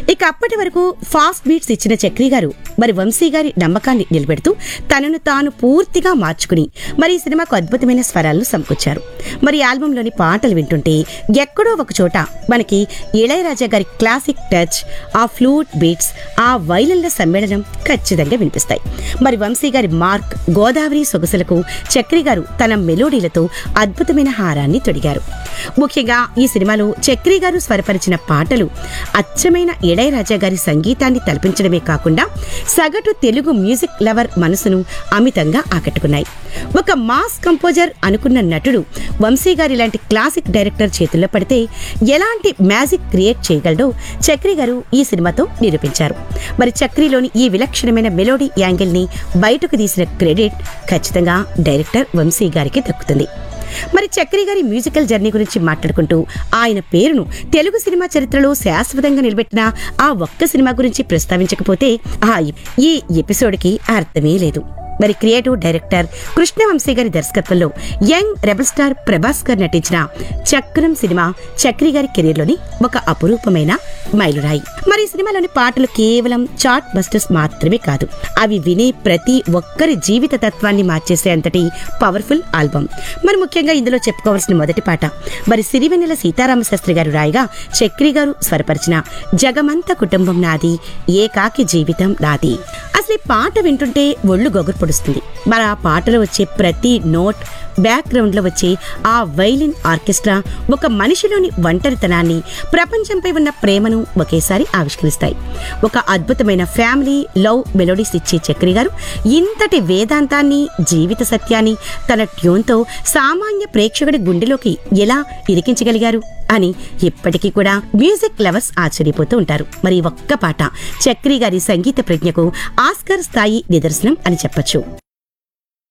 ఇక అప్పటి వరకు ఫాస్ట్ బీట్స్ ఇచ్చిన చక్రి గారు మరి వంశీ గారి నమ్మకాన్ని నిలబెడుతూ తనను తాను పూర్తిగా మార్చుకుని మరి ఈ సినిమాకు అద్భుతమైన స్వరాలను సమకూర్చారు మరి ఆల్బంలోని పాటలు వింటుంటే ఎక్కడో ఒక చోట మనకి ఇళయరాజా గారి క్లాసిక్ టచ్ ఆ ఫ్లూట్ బీట్స్ ఆ వైలన్ల సమ్మేళనం ఖచ్చితంగా వినిపిస్తాయి మరి వంశీ గారి మార్క్ గోదావరి సొగసులకు చక్రి గారు తన మెలోడీలతో అద్భుతమైన హారాన్ని తొడిగారు ముఖ్యంగా ఈ సినిమాలో చక్రి గారు స్వరపరిచిన పాటలు అచ్చమైన ఇళయరాజా గారి సంగీతాన్ని తలపించడమే కాకుండా సగటు తెలుగు మ్యూజిక్ లవర్ మనసును అమితంగా ఆకట్టుకున్నాయి ఒక మాస్ కంపోజర్ అనుకున్న నటుడు వంశీ గారి లాంటి క్లాసిక్ డైరెక్టర్ చేతుల్లో పడితే ఎలాంటి మ్యాజిక్ క్రియేట్ చేయగలడో చక్రి గారు ఈ సినిమాతో నిరూపించారు మరి చక్రిలోని ఈ విలక్షణమైన మెలోడీ యాంగిల్ ని బయటకు తీసిన క్రెడిట్ ఖచ్చితంగా డైరెక్టర్ వంశీ గారికి దక్కుతుంది మరి చక్రి గారి మ్యూజికల్ జర్నీ గురించి మాట్లాడుకుంటూ ఆయన పేరును తెలుగు సినిమా చరిత్రలో శాశ్వతంగా నిలబెట్టిన ఆ ఒక్క సినిమా గురించి ప్రస్తావించకపోతే ఆ ఈ ఎపిసోడ్కి అర్థమే లేదు మరి క్రియేటివ్ డైరెక్టర్ కృష్ణవంశీ గారి దర్శకత్వంలో యంగ్ రెబల్ స్టార్ ప్రభాస్ గారు నటించిన చక్రం సినిమా చక్రి గారి కెరీర్లోని ఒక అపురూపమైన మైలురాయి మరి ఈ సినిమాలోని పాటలు కేవలం చార్ట్ బస్టర్స్ మాత్రమే కాదు అవి వినే ప్రతి ఒక్కరి జీవిత తత్వాన్ని మార్చేసే అంతటి పవర్ఫుల్ ఆల్బమ్ మరి ముఖ్యంగా ఇందులో చెప్పుకోవాల్సిన మొదటి పాట మరి సిరివెన్నెల సీతారామ శాస్త్రి గారు రాయగా చక్రి గారు స్వరపరిచిన జగమంత కుటుంబం నాది ఏకాకి జీవితం నాది అసలు ఈ పాట వింటుంటే ఒళ్ళు గొగురు పొడుస్తుంది మరి ఆ పాటలో వచ్చే ప్రతి నోట్ బ్యాక్గ్రౌండ్ లో వచ్చే ఆ వైలిన్ ఆర్కెస్ట్రా ఒక మనిషిలోని ఒంటరితనాన్ని ప్రపంచంపై ఉన్న ప్రేమను ఒకేసారి ఆవిష్కరిస్తాయి ఒక అద్భుతమైన ఫ్యామిలీ లవ్ మెలోడీస్ ఇచ్చే చక్రి గారు ఇంతటి వేదాంతాన్ని జీవిత సత్యాన్ని తన ట్యూన్తో సామాన్య ప్రేక్షకుడి గుండెలోకి ఎలా ఇరికించగలిగారు అని ఇప్పటికీ కూడా మ్యూజిక్ లవర్స్ ఆశ్చర్యపోతూ ఉంటారు మరి ఈ ఒక్క పాట చక్రి గారి సంగీత ప్రజ్ఞకు ఆస్కర్ స్థాయి నిదర్శనం అని చెప్పొచ్చు